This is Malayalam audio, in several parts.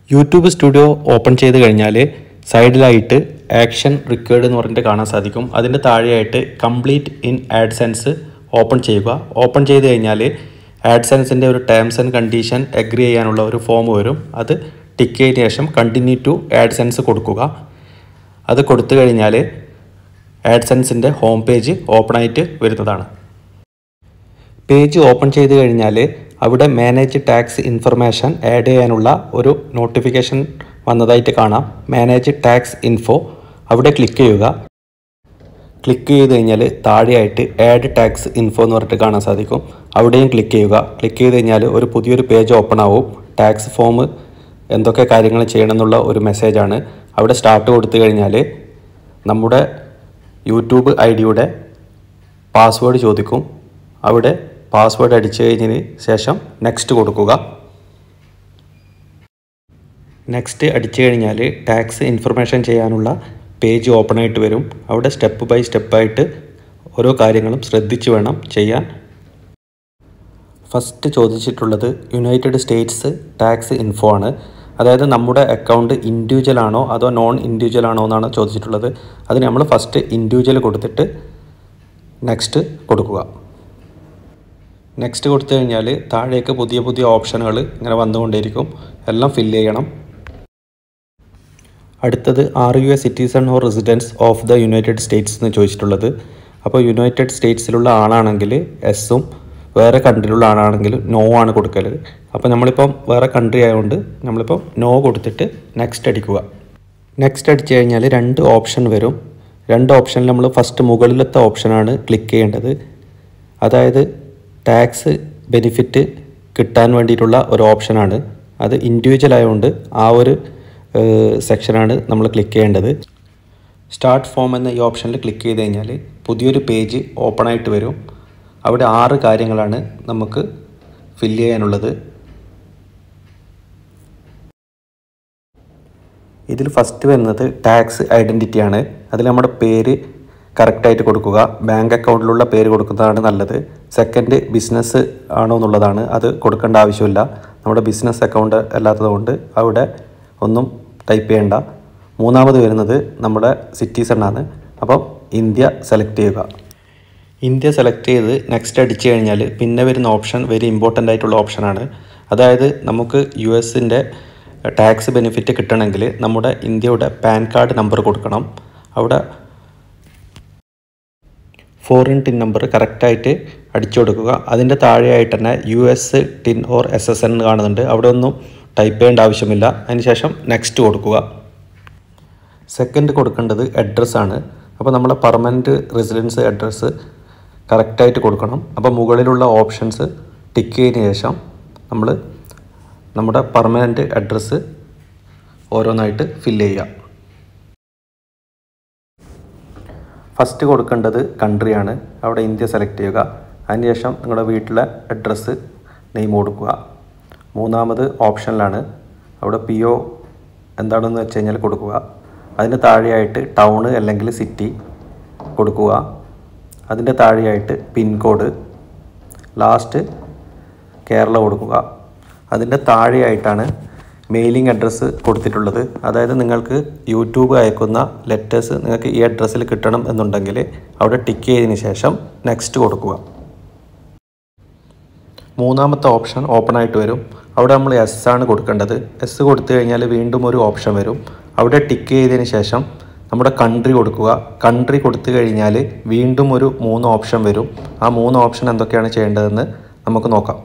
യൂട്യൂബ് സ്റ്റുഡിയോ ഓപ്പൺ ചെയ്ത് കഴിഞ്ഞാൽ സൈഡിലായിട്ട് ആക്ഷൻ റിക്കേർഡ് എന്ന് പറഞ്ഞിട്ട് കാണാൻ സാധിക്കും അതിൻ്റെ താഴെയായിട്ട് കംപ്ലീറ്റ് ഇൻ ആഡ്സെൻസ് ഓപ്പൺ ചെയ്യുക ഓപ്പൺ ചെയ്ത് കഴിഞ്ഞാൽ ആഡ്സെൻസിൻ്റെ ഒരു ടേംസ് ആൻഡ് കണ്ടീഷൻ എഗ്രി ചെയ്യാനുള്ള ഒരു ഫോം വരും അത് ടിക്ക് ചെയ്തതിന് ശേഷം കണ്ടിന്യൂ ടു ആഡ്സെൻസ് കൊടുക്കുക അത് കൊടുത്തു കഴിഞ്ഞാൽ ആഡ്സെൻസിൻ്റെ ഹോം പേജ് ഓപ്പൺ ആയിട്ട് വരുന്നതാണ് പേജ് ഓപ്പൺ ചെയ്ത് കഴിഞ്ഞാൽ അവിടെ മാനേജ് ടാക്സ് ഇൻഫർമേഷൻ ആഡ് ചെയ്യാനുള്ള ഒരു നോട്ടിഫിക്കേഷൻ വന്നതായിട്ട് കാണാം മാനേജ് ടാക്സ് ഇൻഫോ അവിടെ ക്ലിക്ക് ചെയ്യുക ക്ലിക്ക് ചെയ്ത് കഴിഞ്ഞാൽ താഴെയായിട്ട് ആഡ് ടാക്സ് ഇൻഫോ എന്ന് പറഞ്ഞിട്ട് കാണാൻ സാധിക്കും അവിടെയും ക്ലിക്ക് ചെയ്യുക ക്ലിക്ക് ചെയ്ത് കഴിഞ്ഞാൽ ഒരു പുതിയൊരു പേജ് ഓപ്പൺ ആവും ടാക്സ് ഫോം എന്തൊക്കെ കാര്യങ്ങൾ ചെയ്യണം എന്നുള്ള ഒരു മെസ്സേജാണ് അവിടെ സ്റ്റാർട്ട് കൊടുത്തു കഴിഞ്ഞാൽ നമ്മുടെ യൂട്യൂബ് ഐ ഡിയുടെ പാസ്വേഡ് ചോദിക്കും അവിടെ പാസ്വേഡ് അടിച്ചു കഴിഞ്ഞതിന് ശേഷം നെക്സ്റ്റ് കൊടുക്കുക നെക്സ്റ്റ് അടിച്ചു കഴിഞ്ഞാൽ ടാക്സ് ഇൻഫർമേഷൻ ചെയ്യാനുള്ള പേജ് ഓപ്പൺ ആയിട്ട് വരും അവിടെ സ്റ്റെപ്പ് ബൈ സ്റ്റെപ്പായിട്ട് ഓരോ കാര്യങ്ങളും ശ്രദ്ധിച്ച് വേണം ചെയ്യാൻ ഫസ്റ്റ് ചോദിച്ചിട്ടുള്ളത് യുണൈറ്റഡ് സ്റ്റേറ്റ്സ് ടാക്സ് ഇൻഫോ ആണ് അതായത് നമ്മുടെ അക്കൗണ്ട് ഇൻഡിവിജ്വൽ ആണോ അതോ നോൺ ഇൻഡിവിജ്വൽ ആണോ എന്നാണ് ചോദിച്ചിട്ടുള്ളത് അതിന് നമ്മൾ ഫസ്റ്റ് ഇൻഡിവിജ്വൽ കൊടുത്തിട്ട് നെക്സ്റ്റ് കൊടുക്കുക നെക്സ്റ്റ് കൊടുത്തു കഴിഞ്ഞാൽ താഴേക്ക് പുതിയ പുതിയ ഓപ്ഷനുകൾ ഇങ്ങനെ വന്നുകൊണ്ടേയിരിക്കും എല്ലാം ഫില്ല് ചെയ്യണം അടുത്തത് are you a citizen or residence of the United States എന്ന് ചോദിച്ചിട്ടുള്ളത് അപ്പോൾ യുണൈറ്റഡ് സ്റ്റേറ്റ്സിലുള്ള ആളാണെങ്കിൽ എസ്സും വേറെ കൺട്രിയിലുള്ള ആളാണെങ്കിൽ നോ ആണ് കൊടുക്കൽ അപ്പോൾ നമ്മളിപ്പം വേറെ കൺട്രി ആയതുകൊണ്ട് നമ്മളിപ്പം നോ കൊടുത്തിട്ട് നെക്സ്റ്റ് അടിക്കുക നെക്സ്റ്റ് അടിച്ചു കഴിഞ്ഞാൽ രണ്ട് ഓപ്ഷൻ വരും രണ്ട് ഓപ്ഷനിൽ നമ്മൾ ഫസ്റ്റ് മുകളിലത്തെ ഓപ്ഷനാണ് ക്ലിക്ക് ചെയ്യേണ്ടത് അതായത് ടാക്സ് ബെനിഫിറ്റ് കിട്ടാൻ വേണ്ടിയിട്ടുള്ള ഒരു ഓപ്ഷനാണ് അത് ഇൻഡിവിജ്വൽ ആയതുകൊണ്ട് ആ ഒരു സെക്ഷനാണ് നമ്മൾ ക്ലിക്ക് ചെയ്യേണ്ടത് സ്റ്റാർട്ട് ഫോം എന്ന ഈ ഓപ്ഷനിൽ ക്ലിക്ക് ചെയ്ത് കഴിഞ്ഞാൽ പുതിയൊരു പേജ് ഓപ്പൺ ആയിട്ട് വരും അവിടെ ആറ് കാര്യങ്ങളാണ് നമുക്ക് ഫില്ല് ചെയ്യാനുള്ളത് ഇതിൽ ഫസ്റ്റ് വരുന്നത് ടാക്സ് ഐഡൻറ്റിറ്റി ആണ് അതിൽ നമ്മുടെ പേര് കറക്റ്റായിട്ട് കൊടുക്കുക ബാങ്ക് അക്കൗണ്ടിലുള്ള പേര് കൊടുക്കുന്നതാണ് നല്ലത് സെക്കൻഡ് ബിസിനസ് ആണോ എന്നുള്ളതാണ് അത് കൊടുക്കേണ്ട ആവശ്യമില്ല നമ്മുടെ ബിസിനസ് അക്കൗണ്ട് അല്ലാത്തതുകൊണ്ട് അവിടെ ഒന്നും ടൈപ്പ് ചെയ്യേണ്ട മൂന്നാമത് വരുന്നത് നമ്മുടെ സിറ്റിസൺ ആണ് അപ്പം ഇന്ത്യ സെലക്ട് ചെയ്യുക ഇന്ത്യ സെലക്ട് ചെയ്ത് നെക്സ്റ്റ് അടിച്ചു കഴിഞ്ഞാൽ പിന്നെ വരുന്ന ഓപ്ഷൻ വെരി ഇമ്പോർട്ടൻ്റ് ആയിട്ടുള്ള ഓപ്ഷനാണ് അതായത് നമുക്ക് യു എസിൻ്റെ ടാക്സ് ബെനിഫിറ്റ് കിട്ടണമെങ്കിൽ നമ്മുടെ ഇന്ത്യയുടെ പാൻ കാർഡ് നമ്പർ കൊടുക്കണം അവിടെ ഫോറിൻ ടിൻ നമ്പർ കറക്റ്റായിട്ട് അടിച്ചു കൊടുക്കുക അതിൻ്റെ താഴെയായിട്ട് തന്നെ U S TIN or S S N കാണുന്നുണ്ട് അവിടെ ഒന്നും ടൈപ്പ് ചെയ്യേണ്ട ആവശ്യമില്ല അതിനുശേഷം നെക്സ്റ്റ് കൊടുക്കുക സെക്കൻഡ് കൊടുക്കേണ്ടത് അഡ്രസ്സാണ് അപ്പോൾ നമ്മളെ പെർമനൻറ്റ് റെസിഡൻസ് അഡ്രസ്സ് കറക്റ്റായിട്ട് കൊടുക്കണം അപ്പോൾ മുകളിലുള്ള ഓപ്ഷൻസ് ടിക്ക് ചെയ്തതിന് ശേഷം നമ്മൾ നമ്മുടെ പെർമനൻറ്റ് അഡ്രസ്സ് ഓരോന്നായിട്ട് ഫില്ല് ചെയ്യുക ഫസ്റ്റ് കൊടുക്കേണ്ടത് കൺട്രിയാണ് അവിടെ ഇന്ത്യ സെലക്ട് ചെയ്യുക അതിനുശേഷം നിങ്ങളുടെ വീട്ടിലെ അഡ്രസ്സ് നെയിം കൊടുക്കുക മൂന്നാമത് ഓപ്ഷനിലാണ് അവിടെ പി ഒ എന്താണെന്ന് വെച്ച് കഴിഞ്ഞാൽ കൊടുക്കുക അതിന് താഴെയായിട്ട് ടൗണ് അല്ലെങ്കിൽ സിറ്റി കൊടുക്കുക അതിൻ്റെ താഴെയായിട്ട് പിൻകോഡ് ലാസ്റ്റ് കേരള കൊടുക്കുക അതിൻ്റെ താഴെയായിട്ടാണ് മെയിലിംഗ് അഡ്രസ്സ് കൊടുത്തിട്ടുള്ളത് അതായത് നിങ്ങൾക്ക് യൂട്യൂബ് അയക്കുന്ന ലെറ്റേഴ്സ് നിങ്ങൾക്ക് ഈ അഡ്രസ്സിൽ കിട്ടണം എന്നുണ്ടെങ്കിൽ അവിടെ ടിക്ക് ചെയ്തതിന് ശേഷം നെക്സ്റ്റ് കൊടുക്കുക മൂന്നാമത്തെ ഓപ്ഷൻ ഓപ്പൺ ആയിട്ട് വരും അവിടെ നമ്മൾ എസ് ആണ് കൊടുക്കേണ്ടത് എസ് കൊടുത്തു കഴിഞ്ഞാൽ വീണ്ടും ഒരു ഓപ്ഷൻ വരും അവിടെ ടിക്ക് ചെയ്തതിന് ശേഷം നമ്മുടെ കൺട്രി കൊടുക്കുക കൺട്രി കൊടുത്തു കഴിഞ്ഞാൽ വീണ്ടും ഒരു മൂന്ന് ഓപ്ഷൻ വരും ആ മൂന്ന് ഓപ്ഷൻ എന്തൊക്കെയാണ് ചെയ്യേണ്ടതെന്ന് നമുക്ക് നോക്കാം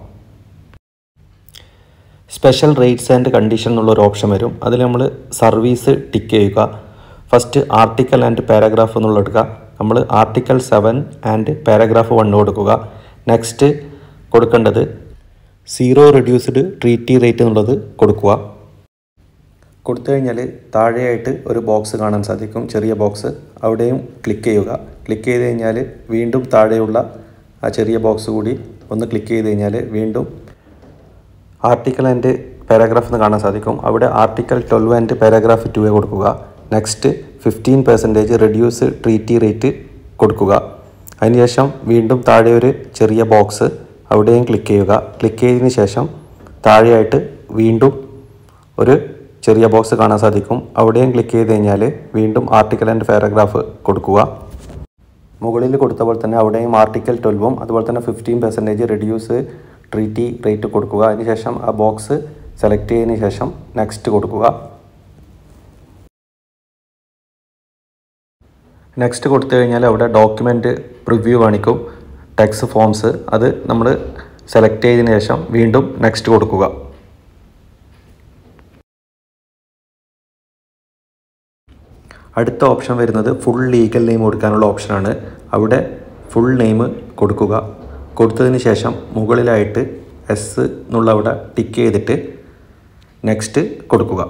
സ്പെഷ്യൽ റേറ്റ്സ് ആൻഡ് കണ്ടീഷൻ എന്നുള്ള ഒരു ഓപ്ഷൻ വരും അതിൽ നമ്മൾ സർവീസ് ടിക്ക് ചെയ്യുക ഫസ്റ്റ് ആർട്ടിക്കൽ ആൻഡ് പാരാഗ്രാഫ് എന്നുള്ള എടുക്കുക നമ്മൾ article seven and paragraph one കൊടുക്കുക നെക്സ്റ്റ് കൊടുക്കേണ്ടത് സീറോ റെഡ്യൂസ്ഡ് ട്രീറ്റി റേറ്റ് എന്നുള്ളത് കൊടുക്കുക കൊടുത്തു കഴിഞ്ഞാൽ താഴെയായിട്ട് ഒരു ബോക്സ് കാണാൻ സാധിക്കും ചെറിയ ബോക്സ് അവിടെയും ക്ലിക്ക് ചെയ്യുക ക്ലിക്ക് ചെയ്ത് കഴിഞ്ഞാൽ വീണ്ടും താഴെയുള്ള ആ ചെറിയ ബോക്സ് കൂടി ഒന്ന് ക്ലിക്ക് ചെയ്ത് കഴിഞ്ഞാൽ വീണ്ടും ആർട്ടിക്കൽ ആൻഡ് പാരാഗ്രാഫ് എന്ന് കാണാൻ സാധിക്കും അവിടെ article twelve and paragraph two A കൊടുക്കുക next fifteen percentage reduce treaty rate കൊടുക്കുക അതിനുശേഷം വീണ്ടും താഴെ ഒരു ചെറിയ ബോക്സ് അവിടെയും ക്ലിക്ക് ചെയ്യുക ക്ലിക്ക് ചെയ്തതിന് ശേഷം താഴെയായിട്ട് വീണ്ടും ഒരു ചെറിയ ബോക്സ് കാണാൻ സാധിക്കും അവിടെയും ക്ലിക്ക് ചെയ്ത് കഴിഞ്ഞാൽ വീണ്ടും ആർട്ടിക്കൽ ആൻഡ് പാരഗ്രാഫ് കൊടുക്കുക മുകളിൽ കൊടുത്ത പോലെ തന്നെ അവിടെയും ആർട്ടിക്കൽ ട്വൽവും അതുപോലെ തന്നെ fifteen percentage reduce treaty rate കൊടുക്കുക അതിനുശേഷം ആ ബോക്സ് സെലക്ട് ചെയ്തതിന് ശേഷം നെക്സ്റ്റ് കൊടുക്കുക നെക്സ്റ്റ് കൊടുത്തു കഴിഞ്ഞാൽ അവിടെ ഡോക്യുമെൻ്റ് പ്രിവ്യൂ കാണിക്കും ടെക്സ് ഫോംസ് അത് നമ്മൾ സെലക്ട് ചെയ്തതിന് ശേഷം വീണ്ടും നെക്സ്റ്റ് കൊടുക്കുക അടുത്ത ഓപ്ഷൻ വരുന്നത് ഫുൾ ലീഗൽ നെയിം കൊടുക്കാനുള്ള ഓപ്ഷനാണ് അവിടെ ഫുൾ നെയിം കൊടുക്കുക കൊടുത്തതിന് ശേഷം മുകളിലായിട്ട് എസ് എന്നുള്ള അവിടെ ടിക്ക് ചെയ്തിട്ട് നെക്സ്റ്റ് കൊടുക്കുക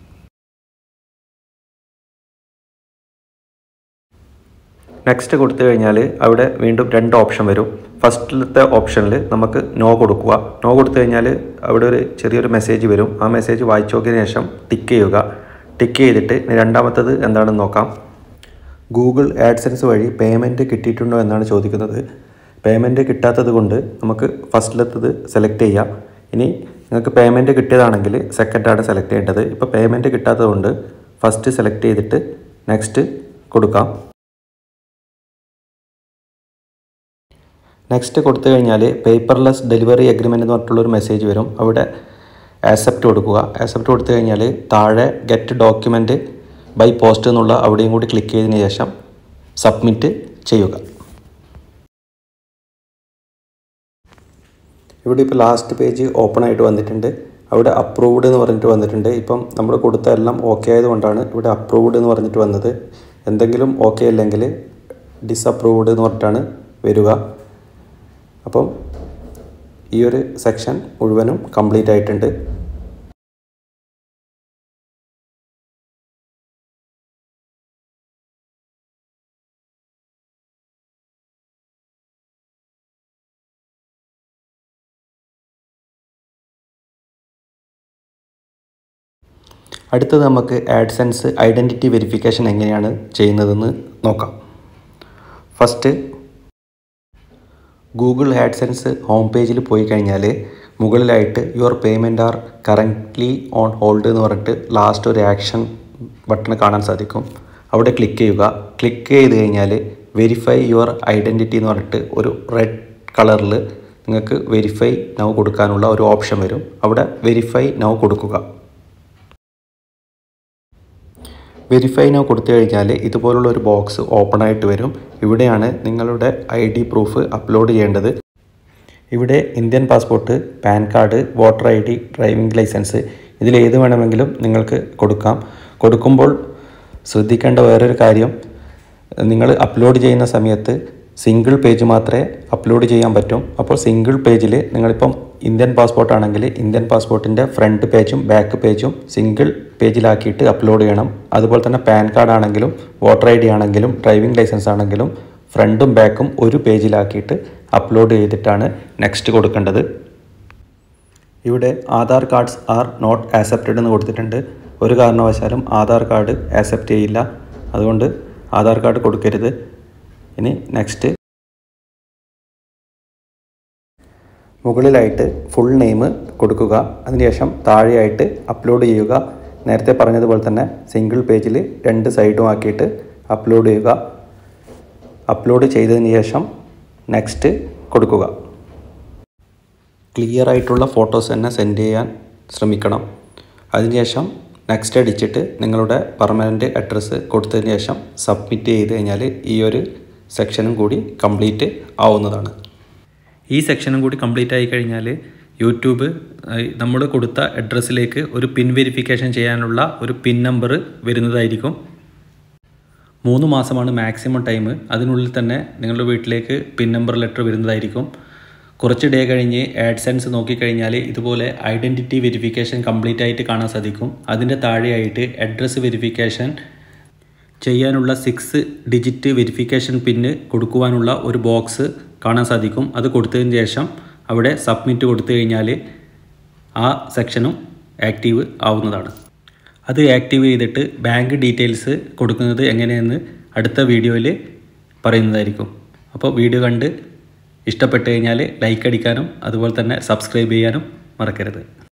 നെക്സ്റ്റ് കൊടുത്തു കഴിഞ്ഞാൽ അവിടെ വീണ്ടും രണ്ട് ഓപ്ഷൻ വരും ഫസ്റ്റിലത്തെ ഓപ്ഷനിൽ നമുക്ക് നോ കൊടുക്കുക നോ കൊടുത്തു കഴിഞ്ഞാൽ അവിടെ ഒരു ചെറിയൊരു മെസ്സേജ് വരും ആ മെസ്സേജ് വായിച്ചു നോക്കിയതിന് ശേഷം ടിക്ക് ചെയ്യുക ടിക്ക് ചെയ്തിട്ട് ഇനി രണ്ടാമത്തത് എന്താണെന്ന് നോക്കാം ഗൂഗിൾ ആഡ്സെൻസ് വഴി പേയ്മെൻറ്റ് കിട്ടിയിട്ടുണ്ടോ എന്നാണ് ചോദിക്കുന്നത് പേയ്മെൻറ്റ് കിട്ടാത്തത് കൊണ്ട് നമുക്ക് ഫസ്റ്റിലത്തത് സെലക്ട് ചെയ്യാം ഇനി നിങ്ങൾക്ക് പേയ്മെൻറ്റ് കിട്ടിയതാണെങ്കിൽ സെക്കൻഡാണ് സെലക്ട് ചെയ്യേണ്ടത് ഇപ്പോൾ പേയ്മെൻറ്റ് കിട്ടാത്തത് കൊണ്ട് ഫസ്റ്റ് സെലക്ട് ചെയ്തിട്ട് നെക്സ്റ്റ് കൊടുക്കാം നെക്സ്റ്റ് കൊടുത്തു കഴിഞ്ഞാൽ പേപ്പർലെസ് ഡെലിവറി എഗ്രിമെൻ്റ് എന്ന് പറഞ്ഞിട്ടുള്ളൊരു മെസ്സേജ് വരും അവിടെ ആക്സെപ്റ്റ് കൊടുക്കുക ആക്സെപ്റ്റ് കൊടുത്തു കഴിഞ്ഞാൽ താഴെ ഗെറ്റ് ഡോക്യുമെൻറ്റ് ബൈ പോസ്റ്റ് എന്നുള്ള അവിടെയും കൂടി ക്ലിക്ക് ചെയ്തതിന് ശേഷം സബ്മിറ്റ് ചെയ്യുക ഇവിടെ ഇപ്പോൾ ലാസ്റ്റ് പേജ് ഓപ്പൺ ആയിട്ട് വന്നിട്ടുണ്ട് അവിടെ അപ്രൂവ്ഡ് എന്ന് പറഞ്ഞിട്ട് വന്നിട്ടുണ്ട് ഇപ്പം നമ്മൾ കൊടുത്ത എല്ലാം ഓക്കെ ആയതുകൊണ്ടാണ് ഇവിടെ അപ്രൂവ്ഡ് എന്ന് പറഞ്ഞിട്ട് വന്നത് എന്തെങ്കിലും ഓക്കെ അല്ലെങ്കിൽ ഡിസപ്രൂവ്ഡ് എന്ന് പറഞ്ഞിട്ടാണ് വരിക അപ്പം ഈ ഒരു സെക്ഷൻ മുഴുവനും കംപ്ലീറ്റ് ആയിട്ടുണ്ട് അടുത്തത് നമുക്ക് ആഡ്സെൻസ് ഐഡൻറ്റിറ്റി വെരിഫിക്കേഷൻ എങ്ങനെയാണ് ചെയ്യുന്നതെന്ന് നോക്കാം ഫസ്റ്റ് ഗൂഗിൾ ആഡ്സെൻസ് ഹോം പേജിൽ പോയി കഴിഞ്ഞാൽ മുകളിലായിട്ട് your payment are currently on hold എന്ന് പറഞ്ഞിട്ട് ലാസ്റ്റ് ഒരു ആക്ഷൻ ബട്ടൺ കാണാൻ സാധിക്കും അവിടെ ക്ലിക്ക് ചെയ്യുക ക്ലിക്ക് ചെയ്ത് കഴിഞ്ഞാൽ വെരിഫൈ യുവർ ഐഡൻറ്റിറ്റി എന്ന് പറഞ്ഞിട്ട് ഒരു റെഡ് കളറിൽ നിങ്ങൾക്ക് വെരിഫൈ നൗ കൊടുക്കാനുള്ള ഒരു ഓപ്ഷൻ വരും അവിടെ വെരിഫൈ നൗ കൊടുക്കുക വെരിഫൈ നൗ കൊടുത്തു കഴിഞ്ഞാൽ ഇതുപോലുള്ള ഒരു ബോക്സ് ഓപ്പൺ ആയിട്ട് വരും ഇവിടെയാണ് നിങ്ങളുടെ ഐ ഡി പ്രൂഫ് അപ്ലോഡ് ചെയ്യേണ്ടത് ഇവിടെ Indian passport PAN card voter I D driving licence ഇതിലേത് വേണമെങ്കിലും നിങ്ങൾക്ക് കൊടുക്കാം കൊടുക്കുമ്പോൾ ശ്രദ്ധിക്കേണ്ട വേറൊരു കാര്യം നിങ്ങൾ അപ്ലോഡ് ചെയ്യുന്ന സമയത്ത് സിംഗിൾ പേജ് മാത്രമേ അപ്ലോഡ് ചെയ്യാൻ പറ്റും അപ്പോൾ സിംഗിൾ പേജിൽ നിങ്ങളിപ്പം ഇന്ത്യൻ പാസ്പോർട്ട് ആണെങ്കിൽ ഇന്ത്യൻ പാസ്പോർട്ടിൻ്റെ ഫ്രണ്ട് പേജും ബാക്ക് പേജും സിംഗിൾ പേജിലാക്കിയിട്ട് അപ്ലോഡ് ചെയ്യണം അതുപോലെ തന്നെ പാൻ കാർഡ് ആണെങ്കിലും വോട്ടർ ഐ ഡി ആണെങ്കിലും ഡ്രൈവിംഗ് ലൈസൻസ് ആണെങ്കിലും ഫ്രണ്ടും ബാക്കും ഒരു പേജിലാക്കിയിട്ട് അപ്ലോഡ് ചെയ്തിട്ടാണ് നെക്സ്റ്റ് കൊടുക്കേണ്ടത് ഇവിടെ Aadhaar cards are not accepted എന്ന് കൊടുത്തിട്ടുണ്ട് ഒരു കാരണവശാലും ആധാർ കാർഡ് ആക്സെപ്റ്റ് ചെയ്യില്ല അതുകൊണ്ട് ആധാർ കാർഡ് കൊടുക്കരുത് ഇനി നെക്സ്റ്റ് മുകളിലായിട്ട് ഫുൾ നെയിം കൊടുക്കുക അതിനുശേഷം താഴെയായിട്ട് അപ്ലോഡ് ചെയ്യുക നേരത്തെ പറഞ്ഞതുപോലെ തന്നെ സിംഗിൾ പേജിൽ രണ്ട് സൈഡും ആക്കിയിട്ട് അപ്ലോഡ് ചെയ്യുക അപ്ലോഡ് ചെയ്തതിന് ശേഷം നെക്സ്റ്റ് കൊടുക്കുക ക്ലിയർ ആയിട്ടുള്ള ഫോട്ടോസ് തന്നെ സെൻഡ് ചെയ്യാൻ ശ്രമിക്കണം അതിനുശേഷം നെക്സ്റ്റ് അടിച്ചിട്ട് നിങ്ങളുടെ പെർമനൻറ്റ് അഡ്രസ്സ് കൊടുത്തതിന് ശേഷം സബ്മിറ്റ് ചെയ്ത് കഴിഞ്ഞാൽ ഈ ഒരു സെക്ഷനും കൂടി കംപ്ലീറ്റ് ആവുന്നതാണ് ഈ സെക്ഷനും കൂടി കംപ്ലീറ്റ് ആയി കഴിഞ്ഞാൽ യൂട്യൂബ് നമ്മൾ കൊടുത്ത അഡ്രസ്സിലേക്ക് ഒരു പിൻ വെരിഫിക്കേഷൻ ചെയ്യാനുള്ള ഒരു പിൻ നമ്പർ വരുന്നതായിരിക്കും മൂന്ന് മാസമാണ് മാക്സിമം ടൈം അതിനുള്ളിൽ തന്നെ നിങ്ങളുടെ വീട്ടിലേക്ക് പിൻ നമ്പർ ലെറ്റർ വരുന്നതായിരിക്കും കുറച്ച് ഡേ കഴിഞ്ഞ് ആഡ്സെൻസ് നോക്കിക്കഴിഞ്ഞാൽ ഇതുപോലെ ഐഡൻറ്റിറ്റി വെരിഫിക്കേഷൻ കംപ്ലീറ്റ് ആയിട്ട് കാണാൻ സാധിക്കും അതിൻ്റെ താഴെയായിട്ട് അഡ്രസ്സ് വെരിഫിക്കേഷൻ ചെയ്യാനുള്ള സിക്സ് ഡിജിറ്റ് വെരിഫിക്കേഷൻ പിന്ന് കൊടുക്കുവാനുള്ള ഒരു ബോക്സ് കാണാൻ സാധിക്കും അത് കൊടുത്തതിന് ശേഷം അവിടെ സബ്മിറ്റ് കൊടുത്തു കഴിഞ്ഞാൽ ആ സെക്ഷനും ആക്റ്റീവ് ആവുന്നതാണ് അത് ആക്റ്റീവ് ചെയ്തിട്ട് ബാങ്ക് ഡീറ്റെയിൽസ് കൊടുക്കുന്നത് എങ്ങനെയെന്ന് അടുത്ത വീഡിയോയിൽ പറയുന്നതായിരിക്കും അപ്പോൾ വീഡിയോ കണ്ട് ഇഷ്ടപ്പെട്ട് കഴിഞ്ഞാൽ ലൈക്ക് അടിക്കാനും അതുപോലെ തന്നെ സബ്സ്ക്രൈബ് ചെയ്യാനും മറക്കരുത്